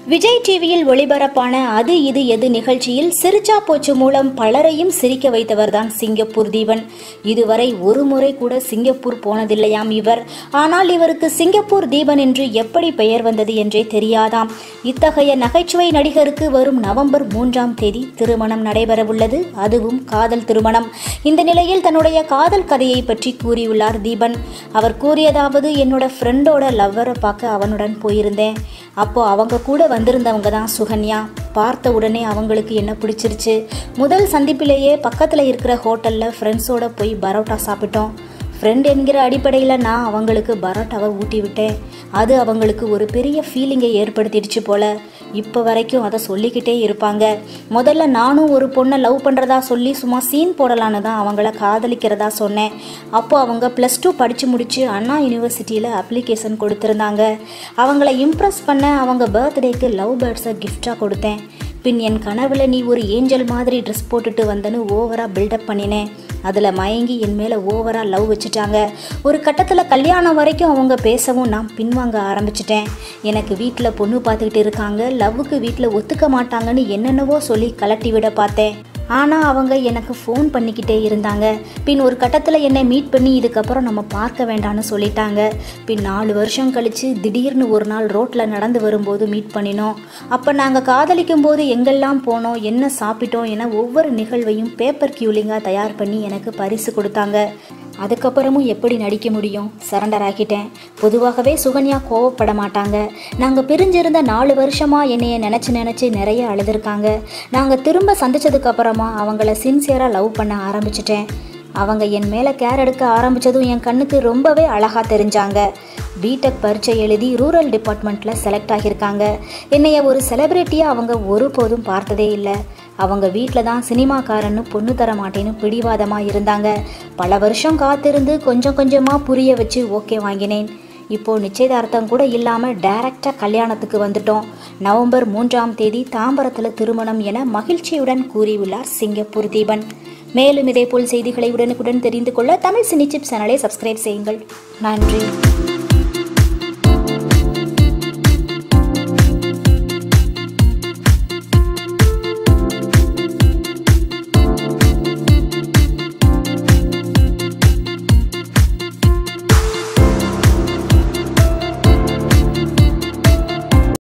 விஜய் டிவியில் ஒளிபரப்பான அது இது எது நிகழ்ச்சியில் சிரிச்சா போச்சு மூலம் பலரையும் சிரிக்க வைத்தவர்தான் சிங்கப்பூர் தீபன் இதுவரை ஒரு முறை கூட சிங்கப்பூர் போனதில்லையாம் இவர் ஆனால் இவருக்கு சிங்கப்பூர் தீபன் என்று எப்படி பெயர் வந்தது என்றே தெரியாதாம் இத்தகைய நகைச்சுவை நடிகருக்கு வரும் நவம்பர் மூன்றாம் தேதி திருமணம் நடைபெறவுள்ளது அதுவும் காதல் திருமணம் இந்த நிலையில் தன்னுடைய காதல் கதையை பற்றி கூறியுள்ளார் தீபன் அவர் கூறியதாவது என்னோட ஃப்ரெண்டோட லவ்வரை பார்க்க அவனுடன் போயிருந்தேன் அப்போ அவங்க கூட வந்திருந்தவங்க தான் சுகன்யா பார்த்த உடனே அவங்களுக்கு என்ன பிடிச்சிருச்சு முதல் சந்திப்பிலேயே பக்கத்தில் இருக்கிற ஹோட்டலில் ஃப்ரெண்ட்ஸோட போய் பரோட்டா சாப்பிட்டோம் ஃப்ரெண்ட் என்கிற அடிப்படையில் நான் அவங்களுக்கு பரோட்டாவை ஊட்டி விட்டேன் அது அவங்களுக்கு ஒரு பெரிய ஃபீலிங்கை ஏற்படுத்திடுச்சு போல இப்போ வரைக்கும் அதை சொல்லிக்கிட்டே இருப்பாங்க முதல்ல நானும் ஒரு பொண்ணை லவ் பண்ணுறதா சொல்லி சும்மா சீன் போடலான்னு தான் அவங்கள காதலிக்கிறதா சொன்னேன் அப்போ அவங்க ப்ளஸ் டூ படித்து முடித்து அண்ணா யூனிவர்சிட்டியில் அப்ளிகேஷன் கொடுத்துருந்தாங்க அவங்கள இம்ப்ரெஸ் பண்ண அவங்க பர்த்டேக்கு லவ் பேர்ட்ஸை கிஃப்டாக கொடுத்தேன் பின் என் கனவுல நீ ஒரு ஏஞ்சல் மாதிரி ட்ரெஸ் போட்டுட்டு வந்தேன்னு ஓவராக பில்டப் பண்ணினேன் அதில் மயங்கி என் மேலே ஓவராக லவ் வச்சுட்டாங்க ஒரு கட்டத்தில் கல்யாணம் வரைக்கும் அவங்க பேசவும் நான் பின்வாங்க ஆரம்பிச்சிட்டேன் எனக்கு வீட்டில் பொண்ணு பார்த்துக்கிட்டு இருக்காங்க லவ்வுக்கு வீட்டில் ஒத்துக்க மாட்டாங்கன்னு என்னென்னவோ சொல்லி கலட்டி விட பார்த்தேன் ஆனால் அவங்க எனக்கு ஃபோன் பண்ணிக்கிட்டே இருந்தாங்க பின் ஒரு கட்டத்தில் என்னை மீட் பண்ணி இதுக்கப்புறம் நம்ம பார்க்க வேண்டாம்னு சொல்லிட்டாங்க பின் நாலு வருஷம் கழித்து திடீர்னு ஒரு நாள் ரோட்டில் நடந்து வரும்போது மீட் பண்ணினோம் அப்போ நாங்கள் காதலிக்கும் போது எங்கெல்லாம் போனோம் என்ன சாப்பிட்டோம் என ஒவ்வொரு நிகழ்வையும் பேப்பர் கியூலிங்காக தயார் பண்ணி எனக்கு பரிசு கொடுத்தாங்க அதுக்கப்புறமும் எப்படி நடிக்க முடியும் சரண்டர் ஆக்கிட்டேன் பொதுவாகவே சுகன்யா கோவப்பட மாட்டாங்க நாங்கள் பிரிஞ்சிருந்த நாலு வருஷமாக என்னைய நினச்சி நினச்சி நிறைய அழுதுருக்காங்க நாங்கள் திரும்ப சந்திச்சதுக்கு அப்புறமா அவங்கள சின்சியராக லவ் பண்ண ஆரம்பிச்சிட்டேன் அவங்க என் மேலே கேர் எடுக்க ஆரம்பித்ததும் என் கண்ணுக்கு ரொம்பவே அழகாக தெரிஞ்சாங்க பிடெக் பரீட்சை எழுதி ரூரல் டிபார்ட்மெண்ட்டில் செலக்ட் ஆகியிருக்காங்க என்னைய ஒரு செலிப்ரிட்டியாக அவங்க ஒருபோதும் பார்த்ததே இல்லை அவங்க வீட்டில் தான் சினிமாக்காரன்னு பொண்ணு தர மாட்டேன்னு பிடிவாதமாக இருந்தாங்க பல வருஷம் காத்திருந்து கொஞ்சம் கொஞ்சமாக புரிய வச்சு ஓகே வாங்கினேன் இப்போது நிச்சயதார்த்தம் கூட இல்லாமல் டைரக்டாக கல்யாணத்துக்கு வந்துட்டோம் நவம்பர் மூன்றாம் தேதி தாம்பரத்தில் திருமணம் என மகிழ்ச்சியுடன் கூறியுள்ளார் சிங்கப்பூர் தீபன் மேலும் இதேபோல் செய்திகளை உடனுக்குடன் தெரிந்து கொள்ள தமிழ் சினி சிப் சேனலை சப்ஸ்கிரைப் செய்யுங்கள் நன்றி